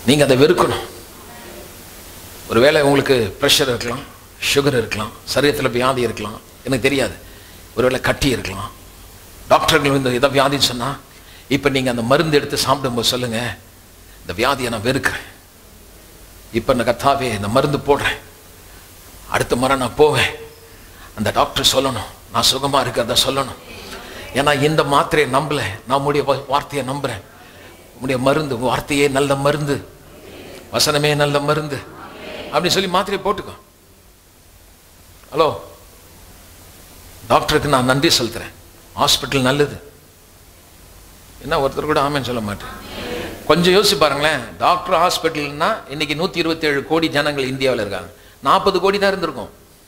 நீங்க அதை வெறுக்கணும் ஒருவேளை உங்களுக்கு ப்ரெஷர் இருக்கலாம் சுகர் இருக்கலாம் சரீரத்தில் வியாதி இருக்கலாம் எனக்கு தெரியாது ஒருவேளை கட்டி இருக்கலாம் டாக்டர்கள் வந்து இதை வியாதின்னு சொன்னா இப்போ நீங்க அந்த மருந்து எடுத்து சாப்பிடும்போது சொல்லுங்க இந்த வியாதியை நான் வெறுக்கிறேன் இப்போ இந்த கத்தாவே இந்த மருந்து போடுறேன் அடுத்த முறை நான் போவேன் அந்த டாக்டர் சொல்லணும் நான் சுகமா இருக்கிறத சொல்லணும் ஏன்னா இந்த மாத்திரையை நம்பல நான் உடைய வா- வார்த்தையை நம்புறேன் உடைய மருந்து வார்த்தையே நல்ல மருந்து வசனமே நல்ல மருந்து அப்படின்னு சொல்லி மாத்திரையை போட்டுக்கோ ஹலோ டாக்டருக்கு நான் நன்றி செலுத்துறேன் ஹாஸ்பிட்டல் நல்லது என்ன ஒருத்தர் கூட ஆமேன்னு சொல்ல மாட்டேன் கொஞ்சம் யோசிச்சு பாருங்களேன் டாக்டர் ஹாஸ்பிட்டல்னா இன்னைக்கு நூற்றி இருபத்தேழு கோடி ஜனங்கள் இந்தியாவில் இருக்காங்க நாற்பது கோடி தான் இருந்திருக்கும்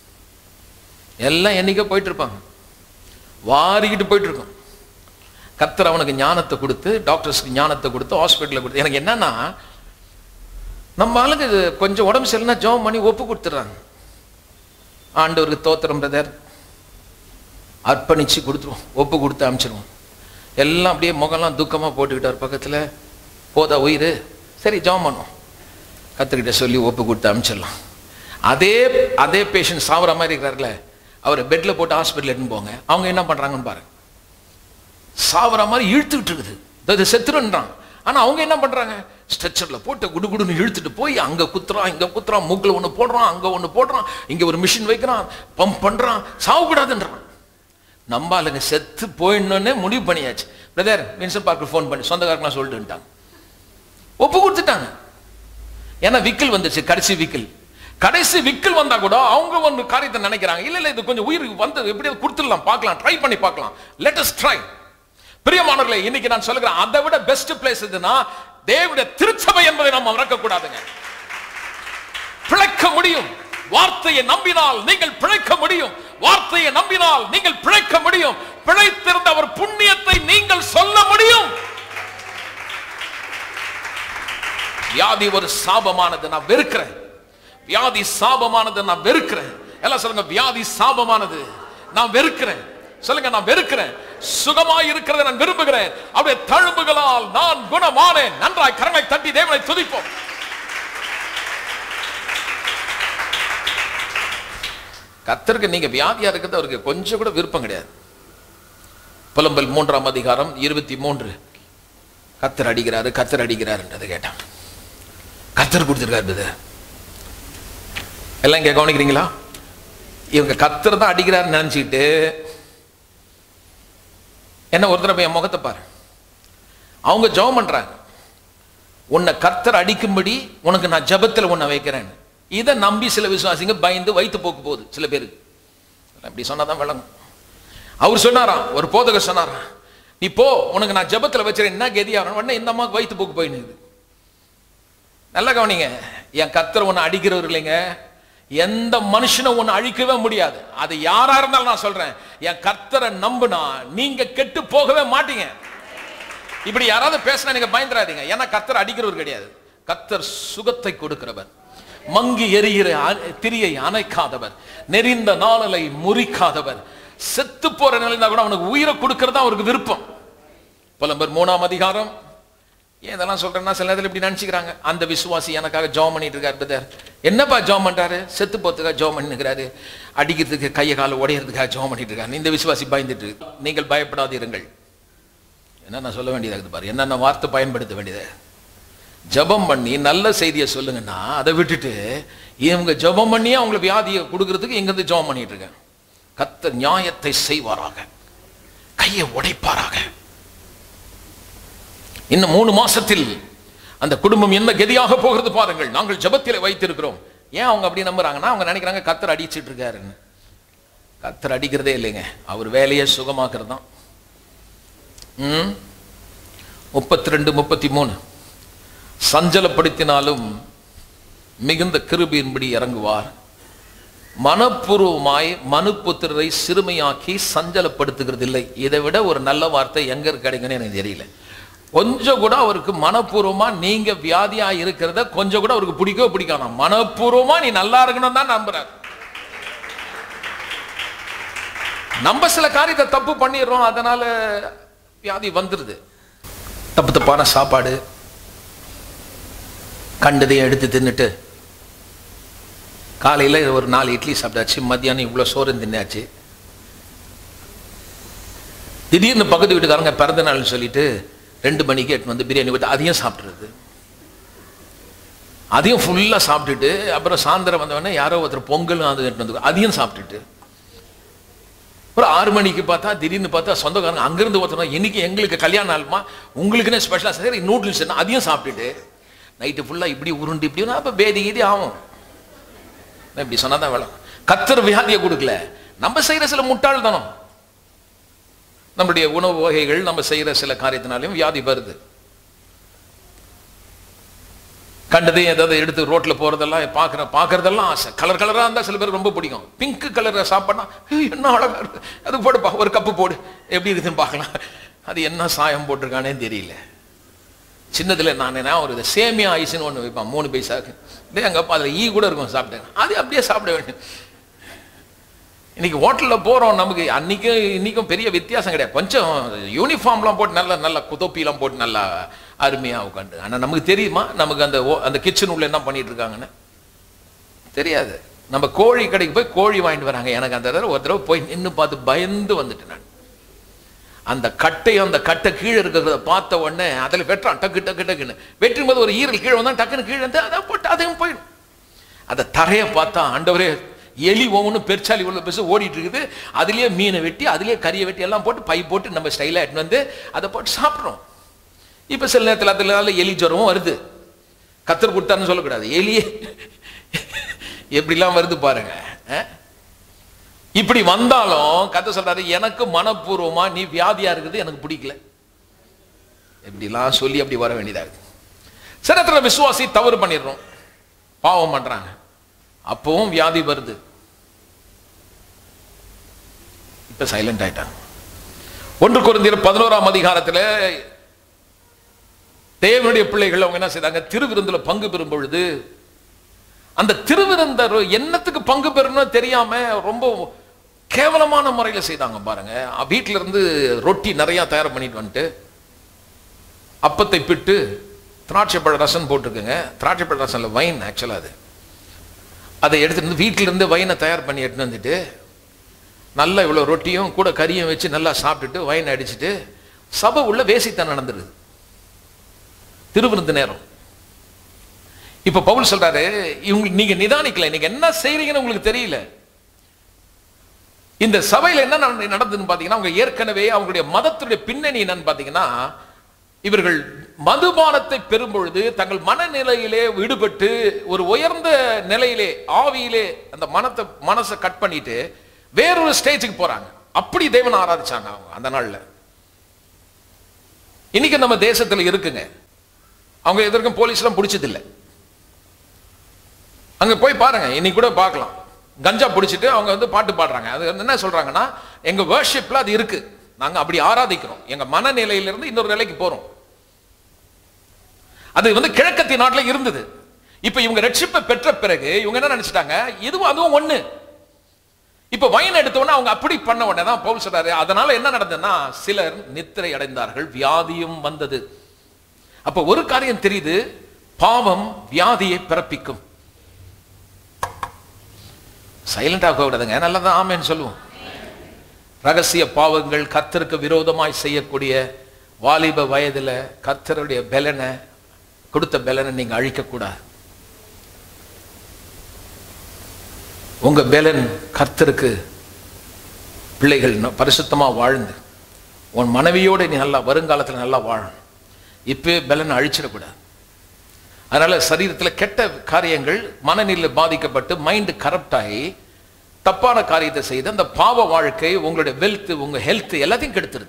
எல்லாம் என்னைக்கோ போயிட்டு இருப்பாங்க வாரிக்கிட்டு போயிட்டு இருக்கும் கத்தர் அவனுக்கு ஞானத்தை கொடுத்து டாக்டர்ஸ்க்கு ஞானத்தை கொடுத்து ஹாஸ்பிட்டலில் கொடுத்து எனக்கு என்னன்னா நம்ம ஆளுங்க இது கொஞ்சம் உடம்பு சரியில்லைனா ஜோம் பண்ணி ஒப்பு கொடுத்துட்றாங்க ஆண்டவருக்கு தோத்திரம் பிரதர் அர்ப்பணிச்சு கொடுத்துருவோம் ஒப்பு கொடுத்து அனுப்பிச்சிருவோம் எல்லாம் அப்படியே முகம்லாம் துக்கமாக போட்டுக்கிட்டார் பக்கத்தில் போதா உயிர் சரி ஜாம் பண்ணுவோம் கத்துக்கிட்ட சொல்லி ஒப்பு கொடுத்து அனுப்பிச்சிடலாம் அதே அதே பேஷண்ட் சாவற மாதிரி இருக்கிறார்ல அவரை பெட்டில் போட்டு ஹாஸ்பிட்டல் எடுத்துன்னு போங்க அவங்க என்ன பண்ணுறாங்கன்னு பாருங்க சாவற மாதிரி இழுத்துக்கிட்டு இருக்குது இதோ இது செத்துருன்றான் ஆனால் அவங்க என்ன பண்ணுறாங்க ஸ்ட்ரெச்சரில் போட்டு குடு குடுன்னு இழுத்துட்டு போய் அங்கே குத்துறான் இங்கே குத்துறான் மூக்கில் ஒன்று போடுறான் அங்கே ஒன்று போடுறான் இங்கே ஒரு மிஷின் வைக்கிறான் பம்ப் பண்ணுறான் சாவக்கூடாதுன்றான் நம்ம ஆளுங்க செத்து போயிடணுன்னே முடிவு பண்ணியாச்சு பிரதர் வின்சன் பார்க்கு ஃபோன் பண்ணி சொந்தக்காரங்களாம் சொல்லிட்டுட்டாங்க ஒப்பு கொடுத்துட்டாங்க ஏன்னா விக்கல் வந்துச்சு கடைசி விக்கல் கடைசி விக்கல் வந்தா கூட அவங்க ஒரு காரியத்தை நினைக்கிறாங்க இல்ல இல்ல இது கொஞ்சம் உயிருக்கு வந்து எப்படியாவது கொடுத்துடலாம் பார்க்கலாம் ட்ரை பண்ணி பார்க்கலாம் லெட் அஸ் ட்ரை பிரியமானவர்களே இன்னைக்கு நான் சொல்லுகிறேன் அதை விட பெஸ்ட் பிளேஸ் எதுனா தேவனுடைய திருச்சபை என்பதை நாம் மறக்க கூடாதுங்க பிழைக்க முடியும் வார்த்தையை நம்பினால் நீங்கள் பிழைக்க முடியும் வார்த்தையை நம்பினால் நீங்கள் பிழைக்க முடியும் பிழைத்திருந்த அவர் புண்ணியத்தை நீங்கள் சொல்ல முடியும் வியாதி ஒரு சாபமானது நான் வெறுக்கிறேன் வியாதி சாபமானது நான் வெறுக்கிறேன் எல்லாம் சொல்லுங்க வியாதி சாபமானது நான் வெறுக்கிறேன் சொல்லுங்க நான் வெறுக்கிறேன் சுகமாய் இருக்கிறதை நான் விரும்புகிறேன் அவருடைய தழும்புகளால் நான் குணமானேன் நன்றாய் கரங்களை தட்டி தேவனை துதிப்போம் கத்தருக்கு நீங்க வியாதியா இருக்கிறது அவருக்கு கொஞ்சம் கூட விருப்பம் கிடையாது புலம்பல் மூன்றாம் அதிகாரம் இருபத்தி மூன்று கத்தர் அடிக்கிறாரு கத்தர் அடிக்கிறாருன்றதை கேட்டான் கத்தர் கொடுத்துருக்காரு இது எல்லாம் இங்க கவனிக்கிறீங்களா இவங்க கத்தர் தான் அடிக்கிறாருன்னு நினைச்சுக்கிட்டு என்ன ஒரு தடவை என் முகத்தை பாரு அவங்க ஜெபம் பண்றாங்க உன்னை கர்த்தர் அடிக்கும்படி உனக்கு நான் ஜெபத்தில் உன்னை வைக்கிறேன் இதை நம்பி சில விசுவாசிங்க பயந்து வைத்து போக்கு போகுது சில பேருக்கு இப்படி சொன்னாதான் விளங்கும் அவர் சொன்னாராம் ஒரு போதகர் சொன்னாராம் நீ போ உனக்கு நான் ஜெபத்தில் வச்சிருக்கேன் என்ன கதியா உடனே இந்த அம்மாவுக்கு வைத்து போக்கு போயினுது நல்லா கவனிங்க என் கத்தர் உன்னை அடிக்கிறவர் இல்லைங்க எந்த மனுஷனும் உன்னை அழிக்கவே முடியாது அது யாரா இருந்தாலும் நான் சொல்றேன் என் கர்த்தரை நம்புனா நீங்க கெட்டு போகவே மாட்டீங்க இப்படி யாராவது பேசினா நீங்க பயந்துராதீங்க ஏன்னா கர்த்தர் அடிக்கிறவர் கிடையாது கர்த்தர் சுகத்தை கொடுக்கிறவர் மங்கி எரிகிற அ- திரியை அணைக்காதவர் நெறிந்த நாளலை முறிக்காதவர் செத்து போற நிலைந்தா கூட அவனுக்கு உயிரை கொடுக்கறது தான் அவருக்கு விருப்பம் புலம்பர் மூணாம் அதிகாரம் ஏன் இதெல்லாம் சொல்றேன்னா சில நேரத்தில் இப்படி நினைச்சுக்கிறாங்க அந்த விசுவாசி எனக்காக ஜாம் பண்ணிட்டு இருக்காரு பிரதர் என்னப்பா ஜாம் பண்றாரு செத்து போறதுக்காக ஜாம் பண்ணிருக்கிறாரு அடிக்கிறதுக்கு கையை காலை உடையறதுக்காக ஜாம் பண்ணிட்டு இருக்காரு இந்த விசுவாசி பயந்துட்டு இருக்கு. நீங்கள் பயப்படாதீருங்கள் என்ன நான் சொல்ல வேண்டியதா இருக்குது பாரு என்னென்ன வார்த்தை பயன்படுத்த வேண்டியது ஜெபம் பண்ணி நல்ல செய்தியை சொல்லுங்கன்னா அதை விட்டுட்டு இவங்க ஜெபம் பண்ணியே அவங்களை வியாதியை கொடுக்கறதுக்கு இங்கிருந்து ஜெபம் பண்ணிட்டு இருக்கேன் கத்தர் நியாயத்தை செய்வாராக கையை உடைப்பாராக இன்னும் மூணு மாசத்தில் அந்த குடும்பம் என்ன கதியாக போகிறது பாருங்கள் நாங்கள் ஜெபத்திலே வைத்திருக்கிறோம் ஏன் அவங்க அப்படி நம்புறாங்கன்னா அவங்க நினைக்கிறாங்க கத்தர் அடிச்சிட்டு இருக்காருன்னு கத்தர் அடிக்கிறதே இல்லைங்க அவர் வேலையை சுகமாக்குறது தான் ம் முப்பத்தி ரெண்டு முப்பத்தி மூணு சஞ்சலப்படுத்தினாலும் மிகுந்த கிருபியின்படி இறங்குவார் மனப்பூர்வமாய் மனுப்புத்திரரை சிறுமையாக்கி சஞ்சலப்படுத்துகிறது இல்லை இதை விட ஒரு நல்ல வார்த்தை எங்க இருக்கு கிடைக்குன்னு எனக்கு தெரியல கொஞ்சம் கூட அவருக்கு மனப்பூர்வமா நீங்க வியாதியா இருக்கிறத கொஞ்சம் கூட அவருக்கு பிடிக்கவே பிடிக்காது மனப்பூர்வமா நீ நல்லா இருக்கணும் தான் நம்புறாரு நம்ம சில காரியத்தை தப்பு பண்ணிடுறோம் அதனால வியாதி வந்துருது தப்பு தப்பான சாப்பாடு கண்டதையும் எடுத்து தின்னுட்டு காலையில் ஒரு நாலு இட்லி சாப்பிட்டாச்சு மத்தியானம் இவ்வளோ சோறு தின்னாச்சு திடீர்னு பக்கத்து வீட்டுக்காரங்க பிறந்த நாள்னு சொல்லிட்டு ரெண்டு மணிக்கு எட்டு வந்து பிரியாணி விட்டு அதையும் சாப்பிட்றது அதையும் ஃபுல்லாக சாப்பிட்டுட்டு அப்புறம் சாயந்தரம் வந்தவொடனே யாரோ ஒருத்தர் பொங்கலும் அது எடுத்து வந்து அதையும் சாப்பிட்டுட்டு ஒரு ஆறு மணிக்கு பார்த்தா திடீர்னு பார்த்தா சொந்தக்காரங்க அங்கிருந்து ஒருத்தர் இன்னைக்கு எங்களுக்கு கல்யாணம் நாளுமா உங்களுக்குன்னு ஸ்பெஷலாக சரி நூடுல்ஸ் அதையும் சாப்பிட்டுட்டு நைட்டு ஃபுல்லாக இப்படி உருண்டு இப்படி அப்போ பேதி கீதி ஆகும் நான் இப்படி சொன்னா தான் வேலை கத்தர் வியாதியை கொடுக்கல நம்ம செய்கிற சில முட்டாள்தனம் நம்முடைய உணவு வகைகள் நம்ம செய்கிற சில காரியத்தினாலையும் வியாதி வருது கண்டதையும் ஏதாவது எடுத்து ரோட்ல போறதெல்லாம் பார்க்குற பார்க்கறதெல்லாம் ஆசை கலர் கலராக இருந்தால் சில பேருக்கு ரொம்ப பிடிக்கும் பிங்க் கலர் சாப்பிட்னா என்ன அழகா இருக்கு அது போடுப்பா ஒரு கப்பு போடு எப்படி இருக்குதுன்னு பார்க்கலாம் அது என்ன சாயம் போட்டிருக்கானே தெரியல சின்னதுல நான் என்ன ஒரு இது சேமியா ஐஸ்னு ஒன்று வைப்பான் மூணு பைசாக்கு டேய் அங்கே அதில் ஈ கூட இருக்கும் சாப்பிட்டேன் அது அப்படியே சாப்பிட வேண்டும் இன்னைக்கு ஹோட்டலில் போகிறோம் நமக்கு அன்னைக்கும் இன்னைக்கும் பெரிய வித்தியாசம் கிடையாது கொஞ்சம் யூனிஃபார்ம்லாம் போட்டு நல்லா நல்லா குதோப்பிலாம் போட்டு நல்லா அருமையாக உட்காந்து ஆனால் நமக்கு தெரியுமா நமக்கு அந்த ஓ- அந்த கிச்சன் உள்ள என்ன பண்ணிட்டு இருக்காங்கன்னு தெரியாது நம்ம கோழி கடைக்கு போய் கோழி வாங்கிட்டு வராங்க எனக்கு அந்த தடவை ஒரு தடவை போய் நின்று பார்த்து பயந்து வந்துட்டேன் நான் அந்த கட்டையும் அந்த கட்டை கீழே இருக்கிறத பார்த்த உடனே அதில் வெட்டுறான் டக்கு டக்கு டக்குன்னு வெட்டும் போது ஒரு ஈரல் கீழே வந்தா டக்குன்னு கீழே வந்து அதை போட்டு அதையும் போயிடும் அந்த தரையை பார்த்தா ஆண்டவரே எலி ஒவ்வொன்று பெருச்சாலி உள்ள பெருசு ஓடிட்டு இருக்குது அதுலயே மீனை வெட்டி அதுலயே கறியை வெட்டி எல்லாம் போட்டு பை போட்டு நம்ம ஸ்டைலாக எடுத்துன்னு வந்து அதை போட்டு சாப்பிட்றோம் இப்போ சில நேரத்தில் அதில் எலி ஜுரமும் வருது கத்தர் கொடுத்தான்னு சொல்லக்கூடாது எலியே எப்படிலாம் வருது பாருங்க அஹ்? இப்படி வந்தாலும் கத்த சொல்றாரு எனக்கு மனப்பூர்வமா நீ வியாதியா இருக்குது எனக்கு பிடிக்கல இப்படிலாம் சொல்லி அப்படி வர வேண்டியதாகுது சில விசுவாசி தவறு பண்ணிடுறோம் பாவம் பண்றாங்க அப்பவும் வியாதி வருது இப்ப சைலண்ட் ஆயிட்டாங்க ஒன்று குருந்தியர் பதினோராம் அதிகாரத்துல தேவனுடைய பிள்ளைகள் அவங்க என்ன செய்தாங்க திருவிருந்துல பங்கு பெறும் பொழுது அந்த திருவிருந்தர் என்னத்துக்கு பங்கு பெறணும் தெரியாம ரொம்ப கேவலமான முறையில செய்தாங்க பாருங்க வீட்டில இருந்து ரொட்டி நிறைய தயார் பண்ணிட்டு வந்துட்டு அப்பத்தை பிட்டு திராட்சைப்பழ ரசம் போட்டிருக்குங்க திராட்சைப்பழ ரசம்ல வைன் ஆக்சுவலா அது அதை எடுத்துட்டு வந்து வீட்டில இருந்து வைனை தயார் பண்ணி எடுத்துட்டு வந்துட்டு நல்லா இவ்வளோ ரொட்டியும் கூட கறியும் வச்சு நல்லா சாப்பிட்டுட்டு வைன் அடிச்சுட்டு சபை உள்ள வேசித்தான் நடந்துருது திருவிருந்து நேரம் இப்ப பவுல் சொல்றாரு இவங்க நீங்க நிதானிக்கல நீங்க என்ன செய்றீங்கன்னு உங்களுக்கு தெரியல இந்த சபையில என்ன நட- நடந்ததுன்னு பாத்தீங்கன்னா அவங்க ஏற்கனவே அவங்களுடைய மதத்துடைய பின்னணி என்னன்னு பாத்தீங்கன்னா இவர்கள் மதுபானத்தை பெறும் பொழுது தங்கள் மனநிலையிலே விடுபட்டு ஒரு உயர்ந்த நிலையிலே ஆவியிலே அந்த மனத்தை மனசை கட் பண்ணிட்டு வேறொரு ஸ்டேஜுக்கு போறாங்க அப்படி தேவனை ஆராதிச்சாங்க அவங்க அந்த நாள்ல இன்னைக்கு நம்ம தேசத்துல இருக்குங்க அவங்க எதற்கும் போலீஸ்லாம் பிடிச்சதில்லை அங்க போய் பாருங்க இன்னைக்கு கூட பார்க்கலாம் கஞ்சா பிடிச்சிட்டு அவங்க வந்து பாட்டு பாடுறாங்க அது வந்து என்ன சொல்றாங்கன்னா எங்க வேர்ஷிப்ல அது இருக்கு நாங்க அப்படி ஆராதிக்கிறோம் எங்க மனநிலையிலிருந்து இன்னொரு நிலைக்கு போறோம் அது வந்து கிழக்கத்திய நாட்டுல இருந்தது இப்ப இவங்க ரட்சிப்பை பெற்ற பிறகு இவங்க என்ன நினைச்சிட்டாங்க இதுவும் அதுவும் ஒண்ணு இப்ப வயன் எடுத்த உடனே அவங்க அப்படி பண்ண உடனே தான் பவுல் சொல்றாரு அதனால என்ன நடந்ததுன்னா சிலர் நித்திரை அடைந்தார்கள் வியாதியும் வந்தது அப்ப ஒரு காரியம் தெரியுது பாவம் வியாதியை பிறப்பிக்கும் சைலண்ட் ஆக கூடாதுங்க நல்லா தான் ஆமேன்னு சொல்லுவோம் ரகசிய பாவங்கள் கர்த்தருக்கு விரோதமாய் செய்யக்கூடிய வாலிப வயதுல கர்த்தருடைய பெலனை கொடுத்த பெலனை நீங்க அழிக்கக்கூடாது உங்க பெலன் கர்த்தருக்கு பிள்ளைகள் ந- பரிசுத்தமா வாழ்ந்து உன் மனைவியோட நீ நல்லா வருங்காலத்துல நல்லா வாழணும் இப்பவே பெலனை அழிச்சிடக்கூடாது அதனால சரீரத்துல கெட்ட காரியங்கள் மனநிலை பாதிக்கப்பட்டு மைண்ட் கரப்ட் ஆகி தப்பான காரியத்தை செய்து அந்த பாவ வாழ்க்கை உங்களுடைய வெல்த் உங்க ஹெல்த் எல்லாத்தையும் கெடுத்துருது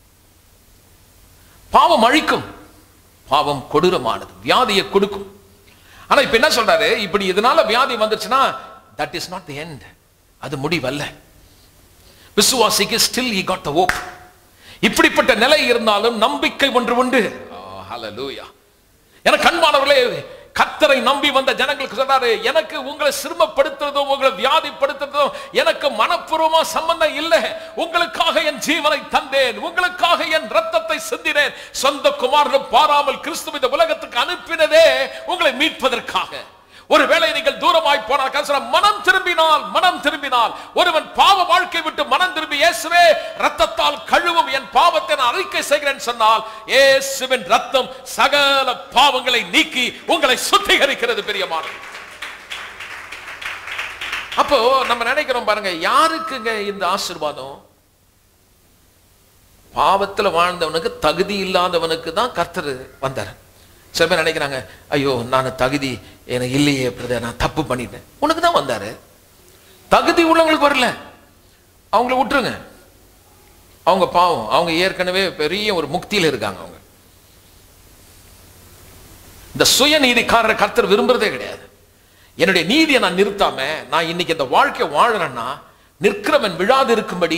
பாவம் அழிக்கும் பாவம் கொடூரமானது வியாதியை கொடுக்கும் ஆனா இப்ப என்ன சொல்றாரு இப்படி இதனால வியாதி வந்துருச்சுன்னா that is not the end அது முடிவல்ல விசுவாசிக்கு still he got the hope இப்படிப்பட்ட நிலை இருந்தாலும் நம்பிக்கை ஒன்று உண்டு ஹalleluya என கண்மானவர்களே கத்தரை நம்பி வந்த ஜனங்களுக்கு சொல்றாரு எனக்கு உங்களை சிரமப்படுத்துறதும் உங்களை வியாதிப்படுத்துறதும் எனக்கு மனப்பூர்வமா சம்பந்தம் இல்லை உங்களுக்காக என் ஜீவனை தந்தேன் உங்களுக்காக என் ரத்தத்தை சிந்தினேன் சொந்த குமாரனும் பாராமல் கிறிஸ்துவ இந்த உலகத்துக்கு அனுப்பினதே உங்களை மீட்பதற்காக ஒருவேளை நீங்கள் தூரமாய் போனால் கர்த்தர் மனம் திரும்பினால் மனம் திரும்பினால் ஒருவன் பாவ வாழ்க்கை விட்டு மனம் திரும்பி இயேசுவே ரத்தத்தால் கழுவும் என் பாவத்தை நான் அறிக்கை செய்கிறேன் சொன்னால் இயேசுவின் ரத்தம் சகல பாவங்களை நீக்கி உங்களை சுத்திகரிக்கிறது பெரியமான அப்போ நம்ம நினைக்கிறோம் பாருங்க யாருக்குங்க இந்த ஆசீர்வாதம் பாவத்துல வாழ்ந்தவனுக்கு தகுதி இல்லாதவனுக்கு தான் கர்த்தர் வந்தார் சில பேர் நினைக்கிறாங்க ஐயோ நான் தகுதி எனக்கு இல்லையே பிரதர் நான் தப்பு பண்ணிட்டேன் உனக்கு தான் வந்தாரு தகுதி உள்ளவங்களுக்கு வரல அவங்கள விட்டுருங்க அவங்க பாவம் அவங்க ஏற்கனவே பெரிய ஒரு முக்தியில இருக்காங்க அவங்க இந்த சுயநீதிக்காரரை கர்த்தர் விரும்புறதே கிடையாது என்னுடைய நீதியை நான் நிறுத்தாம நான் இன்னைக்கு இந்த வாழ்க்கை வாழறேன்னா நிற்கிறவன் விழாது இருக்கும்படி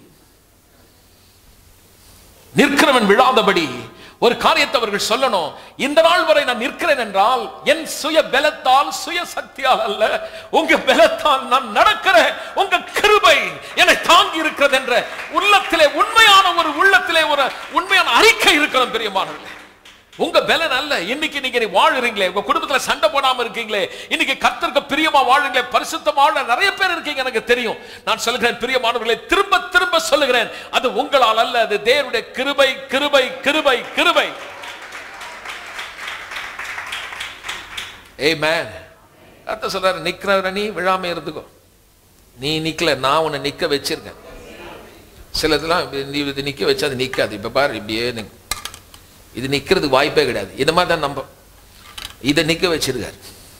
நிற்கிறவன் விழாதபடி ஒரு காரியத்தை அவர்கள் சொல்லணும் இந்த நாள் வரை நான் நிற்கிறேன் என்றால் என் சுய பலத்தால் சுய சக்தியால் அல்ல உங்க பலத்தால் நான் நடக்கிறேன் உங்க கிருபை என்னை தாங்கி இருக்கிறது என்ற உள்ளத்திலே உண்மையான ஒரு உள்ளத்திலே ஒரு உண்மையான அறிக்கை இருக்கணும் பெரியமானவர்களே உங்க பலன் அல்ல இன்னைக்கு நீங்க நீ வாழுறீங்களே உங்க குடும்பத்துல சண்டை போடாம இருக்கீங்களே இன்னைக்கு கர்த்தருக்கு பிரியமா வாழுங்களே பரிசுத்தமா வாழ நிறைய பேர் இருக்கீங்க எனக்கு தெரியும் நான் சொல்கிறேன் பிரியமானவர்களே திரும்ப திரும்ப சொல்லுகிறேன் அது உங்களால் அல்ல அது தேவனுடைய கிருபை கிருபை கிருபை கிருபை ஏய் மேன் கர்த்தர் சொல்றாரு நிக்கிறவர நீ விழாம இருந்துக்கோ நீ நிக்கல நான் உன்னை நிக்க வச்சிருக்கேன் சிலதெல்லாம் நீ இது நிக்க வச்சா அது நிக்காது இப்ப பாரு இப்படியே நிக்கும். இது நிக்கிறதுக்கு வாய்ப்பே கிடையாது இந்த மாதிரி தான் நம்ம இதை நிக்க வச்சிருக்காரு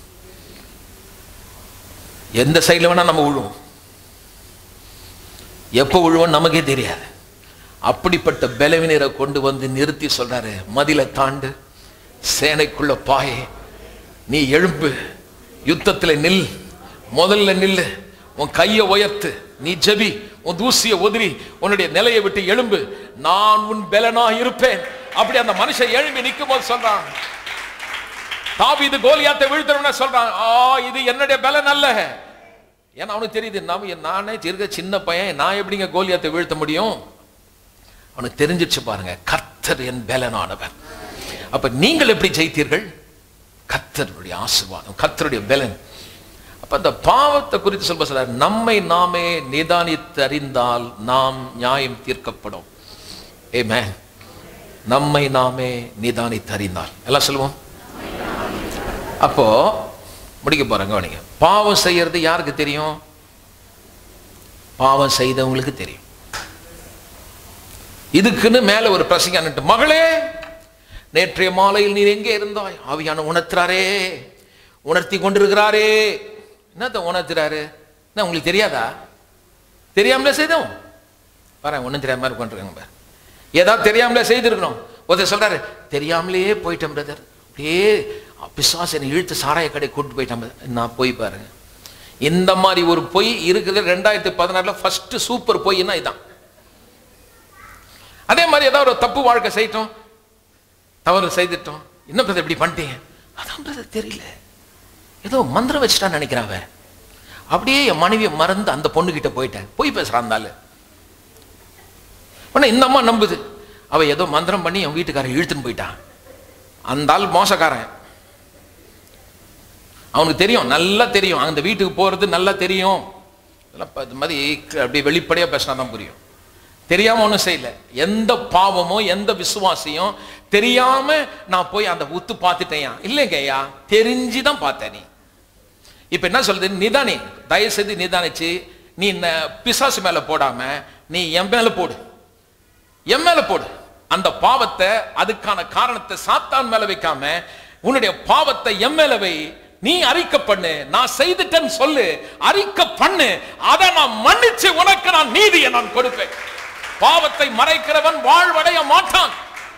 எந்த சைடுல வேணா நம்ம விழுவோம் எப்போ விழுவோம் நமக்கே தெரியாது அப்படிப்பட்ட பலவினரை கொண்டு வந்து நிறுத்தி சொல்றாரு மதில தாண்டு சேனைக்குள்ள பாயே நீ எழும்பு யுத்தத்துல நில் முதல்ல நில்லு உன் கையை உயர்த்து நீ ஜெபி உன் தூசியை உதிரி உன்னுடைய நிலையை விட்டு எழும்பு நான் உன் பலனா இருப்பேன் அப்படி அந்த மனுஷன் எழும்பி நிற்கும் போது சொல்றான் தாவீது கோலியாத்தை வீழ்த்தணும்னு சொல்றான் ஆ இது என்னுடைய பலன் அல்ல ஏன்னா அவனுக்கு தெரியுது நம்ம நானே இருக்க சின்ன பையன் நான் எப்படிங்க கோலியாத்தை வீழ்த்த முடியும் அவனுக்கு தெரிஞ்சிச்சு பாருங்க கர்த்தர் என் பலனானவர் அப்ப நீங்கள் எப்படி ஜெயித்தீர்கள் கர்த்தருடைய ஆசீர்வாதம் கர்த்தருடைய பலன் அப்ப அந்த பாவத்தை குறித்து சொல்ல சொல்றார் நம்மை நாமே நிதானித்து அறிந்தால் நாம் நியாயம் தீர்க்கப்படும் ஏமே நம்மை நாமே நிதானித்து அறிந்தால் எல்லாம் சொல்லுவோம் அப்போ முடிக்க போறேங்க கவனிங்க பாவம் செய்யறது யாருக்கு தெரியும் பாவம் செய்தவங்களுக்கு தெரியும் இதுக்குன்னு மேல ஒரு பிரசங்க அனுட்டு மகளே நேற்றைய மாலையில் நீர் எங்கே இருந்தாய் ஆவியான உணர்த்துறாரே உணர்த்தி கொண்டிருக்கிறாரே என்னத்த உணர்த்துறாரு என்ன உங்களுக்கு தெரியாதா தெரியாமலே செய்தோம் பாரு ஒன்றும் தெரியாம மாதிரி உட்காந்துருக்காங்க பாரு ஏதாவது தெரியாமலே செய்திருக்கணும் ஒருத்தர் சொல்றாரு தெரியாமலேயே போயிட்டேன் பிரதர் அப்படியே பிசாசு என்னை இழுத்து சாராய கடை கூட்டு போயிட்டேன் brother." நான் போய் பாருங்க இந்த மாதிரி ஒரு பொய் இருக்குது ரெண்டாயிரத்தி பதினாறுல ஃபர்ஸ்ட் சூப்பர் பொய்னா இதான் அதே மாதிரி ஏதாவது ஒரு தப்பு வாழ்க்கை செய்யட்டும் தவறு செய்துட்டோம் என்ன பிரதர் இப்படி பண்ணிட்டீங்க அதான் பிரதர் தெரியல ஏதோ மந்திரம் வச்சுட்டான்னு நினைக்கிறான் அவன் அப்படியே என் மனைவியை மறந்து அந்த பொண்ணுகிட்ட போயிட்டேன் போய் பேசுறான் அந்த ஆளு உடனே இந்த அம்மா நம்புது அவ ஏதோ மந்திரம் பண்ணி என் வீட்டுக்காரன் இழுத்துன்னு போயிட்டான் அந்த ஆள் மோசக்காரன் அவனுக்கு தெரியும் நல்லா தெரியும் அந்த வீட்டுக்கு போறது நல்லா தெரியும் இதெல்லாம் இப்ப இது மாதிரி அப்படியே வெளிப்படையா பேசினா தான் புரியும் தெரியாம ஒன்றும் செய்யல எந்த பாவமோ எந்த விசுவாசியும் தெரியாம நான் போய் அந்த உத்து பார்த்துட்டேயா இல்லைங்க ஐயா தெரிஞ்சுதான் பார்த்தேன் நீ இப்ப என்ன சொல்றது நிதானி தயவு செய்து நிதானிச்சு நீ இந்த பிசாசு மேல போடாம நீ என் மேல போடு என் மேல போடு அந்த பாவத்தை அதுக்கான காரணத்தை சாத்தான் மேல வைக்காம உன்னுடைய பாவத்தை என் மேல வை நீ அறிக்கை பண்ணு நான் செய்துட்டேன்னு சொல்லு அறிக்கை பண்ணு அதை நான் மன்னிச்சு உனக்கு நான் நீதியை நான் கொடுப்பேன் பாவத்தை மறைக்கிறவன் வாழ்வடைய மாட்டான்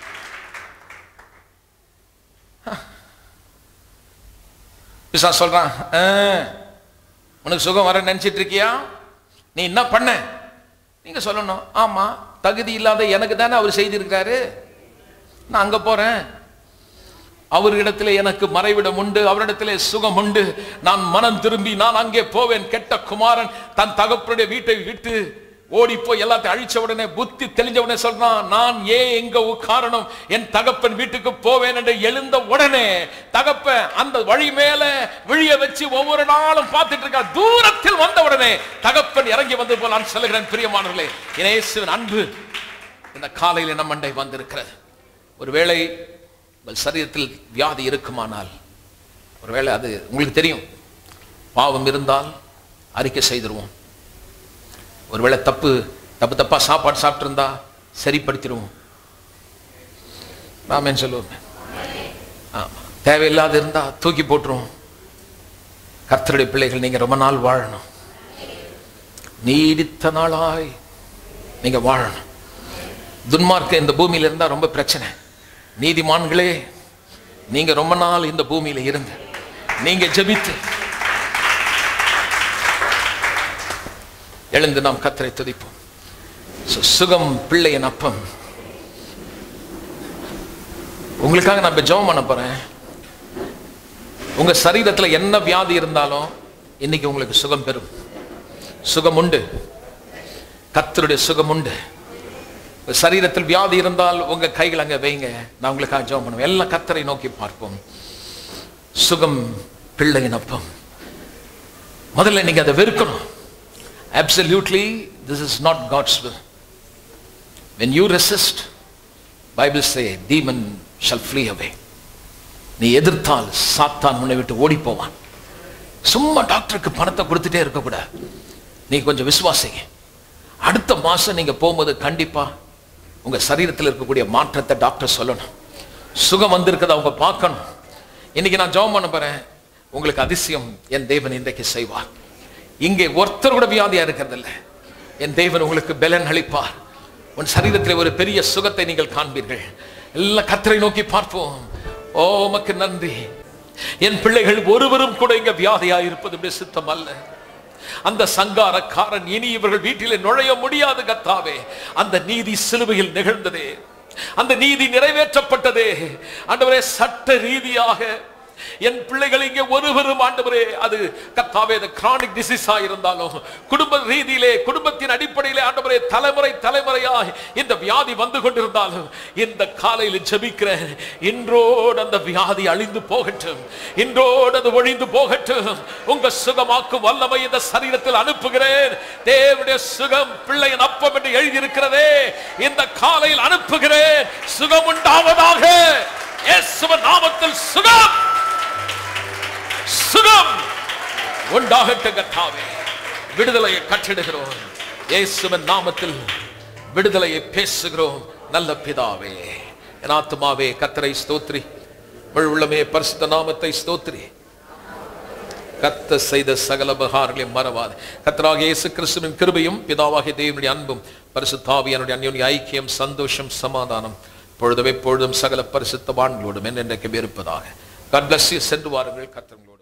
பிசா சொல்றான் "ஆ, உனக்கு சுகம் வர நினைச்சிட்டு இருக்கியா நீ என்ன பண்ண நீங்க சொல்லணும் ஆமா தகுதி இல்லாத எனக்கு தானே அவர் செய்திருக்கிறாரு நான் அங்க போறேன் அவரிடத்திலே எனக்கு மறைவிடம் உண்டு அவரிடத்திலே சுகம் உண்டு நான் மனம் திரும்பி நான் அங்கே போவேன் கெட்ட குமாரன் தன் தகப்பனுடைய வீட்டை விட்டு ஓடி போய் எல்லாத்தையும் அழிச்ச உடனே புத்தி தெளிஞ்ச உடனே சொல்றான் நான் ஏன் எங்க காரணம் என் தகப்பன் வீட்டுக்கு போவேன் என்று எழுந்த உடனே தகப்பன் அந்த வழி மேல விழிய வச்சு ஒவ்வொரு நாளும் பார்த்துட்டு இருக்கா தூரத்தில் வந்த உடனே தகப்பன் இறங்கி வந்து போல் நான் சொல்லுகிறேன் பிரியமானவர்களே இயேசுவின் அன்பு இந்த காலையில் நம் மண்டை வந்திருக்கிறது ஒருவேளை உங்கள் சரீரத்தில் வியாதி இருக்குமானால் ஒருவேளை அது உங்களுக்கு தெரியும் பாவம் இருந்தால் அறிக்கை செய்திருவோம் ஒருவேளை தப்பு தப்பு தப்பா சாப்பாடு சாப்பிட்டிருந்தா சரிப்படுத்திடுவோம் ராமேன் சொல்லுவோம் ஆமா தேவையில்லாத இருந்தா தூக்கி போட்டுருவோம் கர்த்தருடைய பிள்ளைகள் நீங்க ரொம்ப நாள் வாழணும் நீடித்த நாளாய் நீங்க வாழணும் துன்மார்க்க இந்த பூமியில இருந்தா ரொம்ப பிரச்சனை நீதிமான்களே நீங்க ரொம்ப நாள் இந்த பூமியில இருந்து நீங்க ஜெபித்து எழுந்து நாம் கத்தரை துதிப்போம் சு- சுகம் பிள்ளையின் அப்பம் உங்களுக்காக நான் இப்ப ஜெபம் பண்ண போறேன் உங்க சரீரத்துல என்ன வியாதி இருந்தாலும் இன்னைக்கு உங்களுக்கு சுகம் பெறும் சுகம் உண்டு கத்தருடைய சுகம் உண்டு உங்க சரீரத்தில் வியாதி இருந்தால் உங்க கைகள் அங்க வைங்க நான் உங்களுக்காக ஜெபம் பண்ணுவேன் எல்லாம் கத்தரை நோக்கி பார்ப்போம் சுகம் பிள்ளையின் அப்பம் முதல்ல நீங்க அதை வெறுக்கணும் absolutely this is not god's will when you resist bible say demon shall flee away நீ எதிர்த்தால் சாத்தான் உன்னை விட்டு ஓடி போவான் சும்மா டாக்டருக்கு பணத்தை கொடுத்துட்டே இருக்கக்கூடாது நீ கொஞ்சம் விசுவாசிங்க அடுத்த மாசம் நீங்க போகும்போது கண்டிப்பா உங்க சரீரத்தில் இருக்கக்கூடிய மாற்றத்தை டாக்டர் சொல்லணும் சுகம் வந்திருக்கதை அவங்க பார்க்கணும் இன்னைக்கு நான் ஜெபம் பண்ண போறேன் உங்களுக்கு அதிசயம் என் தேவன் இன்றைக்கு செய்வார் இங்கே ஒருத்தர் கூட வியாதியா இருக்கிறதில்ல என் தேவன் உங்களுக்கு பலன் அளிப்பார் உன் சரீரத்தில் ஒரு பெரிய சுகத்தை நீங்கள் காண்பீர்கள் எல்லாம் கத்தரை நோக்கி பார்ப்போம் ஓ உமக்கு நன்றி என் பிள்ளைகள் ஒருவரும் கூட இங்க வியாதியா இருப்பது இப்படி சித்தம் அல்ல அந்த சங்காரக்காரன் இனி இவர்கள் வீட்டிலே நுழைய முடியாது கத்தாவே அந்த நீதி சிலுவையில் நிகழ்ந்ததே அந்த நீதி நிறைவேற்றப்பட்டதே ஆண்டவரே சட்ட ரீதியாக என் பிள்ளைகள் இங்கே ஒருவரும் ஆண்டவரே அது கத்தாவே அது கிரானிக் டிசீஸா இருந்தாலும் குடும்ப ரீதியிலே குடும்பத்தின் அடிப்படையிலே ஆண்டவரே தலைமுறை தலைமுறையாய் இந்த வியாதி வந்து கொண்டிருந்தாலும் இந்த காலையில் ஜெபிக்கிறேன் இன்றோடு அந்த வியாதி அழிந்து போகட்டும் இன்றோடு அது ஒழிந்து போகட்டும் உங்க சுகமாக்கும் வல்லமை இந்த சரீரத்தில் அனுப்புகிறேன் தேவனுடைய சுகம் பிள்ளையின் அப்பம் என்று எழுதியிருக்கிறதே இந்த காலையில் அனுப்புகிறேன் சுகம் உண்டாவதாக இயேசுவின் நாமத்தில் சுகம் சுகம் உண்டாகட்ட கத்தாவே விடுதலையை கட்டிடுகிறோம் இயேசுவின் நாமத்தில் விடுதலையை பேசுகிறோம் நல்ல பிதாவே என் ஆத்துமாவே கத்தரை ஸ்தோத்ரி முழு உள்ளமே பரிசுத்த நாமத்தை ஸ்தோத்ரி கத்த செய்த சகல பகார்களையும் மறவாது கத்தராக இயேசு கிறிஸ்துவின் கிருபையும் பிதாவாகிய தேவனுடைய அன்பும் பரிசுத்தாவியனுடைய அந்யோன்ய ஐக்கியம் சந்தோஷம் சமாதானம் பொழுதும் எப்பொழுதும் சகல பரிசுத்தவான்களோடும் என்னென்றைக்கும் இருப்பதாக God bless you சென்று வாருங்கள் கத்தங்களோடு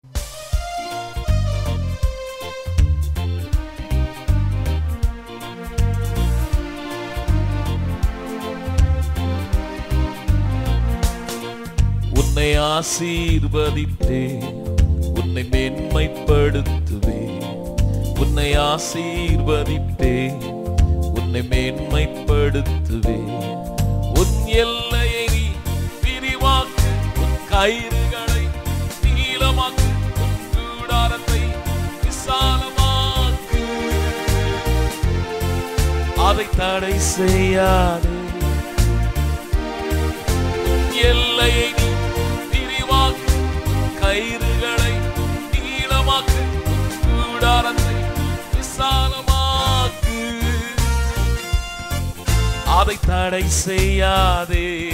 உன்னை ஆசீர்வதித்தே உன்னை மேன்மைப்படுத்துவே உன்னை ஆசீர்வதித்தே உன்னை மேன்மைப்படுத்துவே உன் எல்லையை நீ விரிவாக்கு உன் கயிறுகளை நீளமாக்கு உன் கூடாரத்தை விசாலமாக்கு அதை தடை செய்யாதே எல்லையை நீ விரிவாக்கு கயிறுகளை நீளமாக்கு கூடாரத்தை விசாலமாக்கு அதை தடை செய்யாதே